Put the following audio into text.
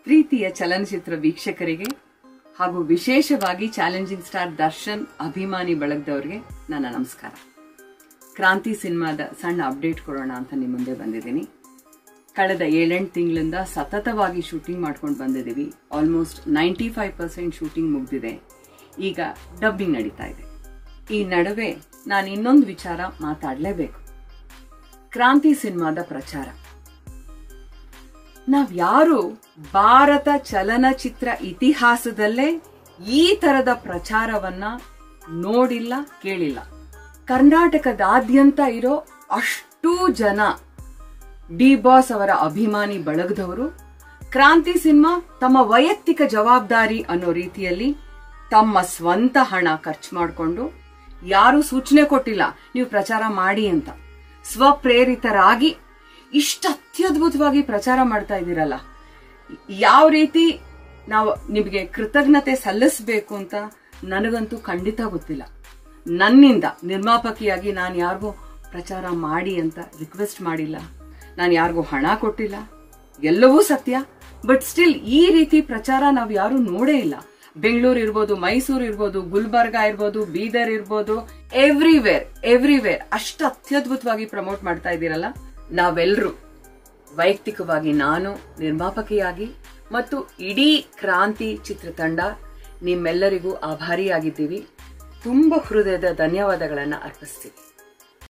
ಪ್ರೀತಿಯ ಚಲನಚಿತ್ರ ವೀಕ್ಷಕರಿಗೆ ಹಾಗೂ ವಿಶೇಷವಾಗಿ ಚಾಲೆಂಜಿಂಗ್ ಸ್ಟಾರ್ ದರ್ಶನ್ ಅಭಿಮಾನಿ ಬಳಗದವ್ರಿಗೆ ನನ್ನ ನಮಸ್ಕಾರ ಕ್ರಾಂತಿ ಸಿನಿಮಾದ ಸಣ್ಣ ಅಪ್ಡೇಟ್ ಕೊಡೋಣ ಅಂತ ನಿಮ್ಮ ಮುಂದೆ ಬಂದಿದ್ದೀನಿ ಕಳೆದ ಏಳೆಂಟು ತಿಂಗಳಿಂದ ಸತತವಾಗಿ ಶೂಟಿಂಗ್ ಮಾಡ್ಕೊಂಡು ಬಂದಿದ್ದೀವಿ almost ninety five percent shooting ಮುಗ್ದಿದೆ ಈಗ ಡಬ್ಬಿಂಗ್ ನಡೀತಾ ಇದೆ ಈ ನಡುವೆ ನಾನು ಇನ್ನೊಂದು ವಿಚಾರ ಮಾತಾಡಲೇಬೇಕು ಕ್ರಾಂತಿ ಸಿನಿಮಾದ ಪ್ರಚಾರ ನಾವ್ಯಾರು ಭಾರತ ಚಲನಚಿತ್ರ ಇತಿಹಾಸದಲ್ಲೇ ಈ ತರದ ಪ್ರಚಾರವನ್ನ ನೋಡಿಲ್ಲ ಕೇಳಿಲ್ಲ ಕರ್ನಾಟಕದಾದ್ಯಂತ ಇರೋ ಅಷ್ಟೂ ಜನ ಡಿ ಬಾಸ್ ಅವರ ಅಭಿಮಾನಿ ಬಳಗದವರು ಕ್ರಾಂತಿ ಸಿನಿಮಾ ತಮ್ಮ ವೈಯಕ್ತಿಕ ಜವಾಬ್ದಾರಿ ಅನ್ನೋ ರೀತಿಯಲ್ಲಿ ತಮ್ಮ ಸ್ವಂತ ಹಣ ಖರ್ಚು ಮಾಡಿಕೊಂಡು ಯಾರು ಸೂಚನೆ ಕೊಟ್ಟಿಲ್ಲ ನೀವು ಪ್ರಚಾರ ಮಾಡಿ ಅಂತ ಸ್ವಪ್ರೇರಿತರಾಗಿ ಇಷ್ಟು ಅತ್ಯದ್ಭುತವಾಗಿ ಪ್ರಚಾರ ಮಾಡ್ತಾ ಇದ್ದೀರಲ್ಲ ಯಾವ ರೀತಿ ನಾವು ನಿಮಗೆ ಕೃತಜ್ಞತೆ ಸಲ್ಲಿಸಬೇಕು ಅಂತ ನನಗಂತೂ ಖಂಡಿತ ಗೊತ್ತಿಲ್ಲ ನನ್ನಿಂದ ನಿರ್ಮಾಪಕಿಯಾಗಿ ನಾನು ಯಾರಿಗೂ ಪ್ರಚಾರ ಮಾಡಿ ಅಂತ ರಿಕ್ವೆಸ್ಟ್ ಮಾಡಿಲ್ಲ ನಾನು ಯಾರಿಗೂ ಹಣ ಕೊಟ್ಟಿಲ್ಲ ಎಲ್ಲವೂ ಸತ್ಯ ಬಟ್ ಸ್ಟಿಲ್ ಈ ರೀತಿ ಪ್ರಚಾರ ನಾವು ಯಾರು ನೋಡೇ ಇಲ್ಲ ಬೆಂಗಳೂರು ಇರ್ಬೋದು ಮೈಸೂರು ಇರ್ಬೋದು ಗುಲ್ಬರ್ಗಾ ಇರ್ಬೋದು ಬೀದರ್ ಇರ್ಬೋದು ಎವ್ರಿವೇರ್ ಎವ್ರಿವೇರ್ ಅಷ್ಟು ಅತ್ಯದ್ಭುತವಾಗಿ ಪ್ರಮೋಟ್ ಮಾಡ್ತಾ ಇದ್ದೀರಲ್ಲ ನಾವೆಲ್ಲರೂ ವೈಯಕ್ತಿಕವಾಗಿ ನಾನು ನಿರ್ಮಾಪಕಿಯಾಗಿ ಮತ್ತು ಇಡೀ ಕ್ರಾಂತಿ ಚಿತ್ರತಂಡ ನಿಮ್ಮೆಲ್ಲರಿಗೂ ಆಭಾರಿಯಾಗಿದ್ದೀವಿ ತುಂಬ ಹೃದಯದ ಧನ್ಯವಾದಗಳನ್ನು ಅರ್ಪಿಸ್ತೀವಿ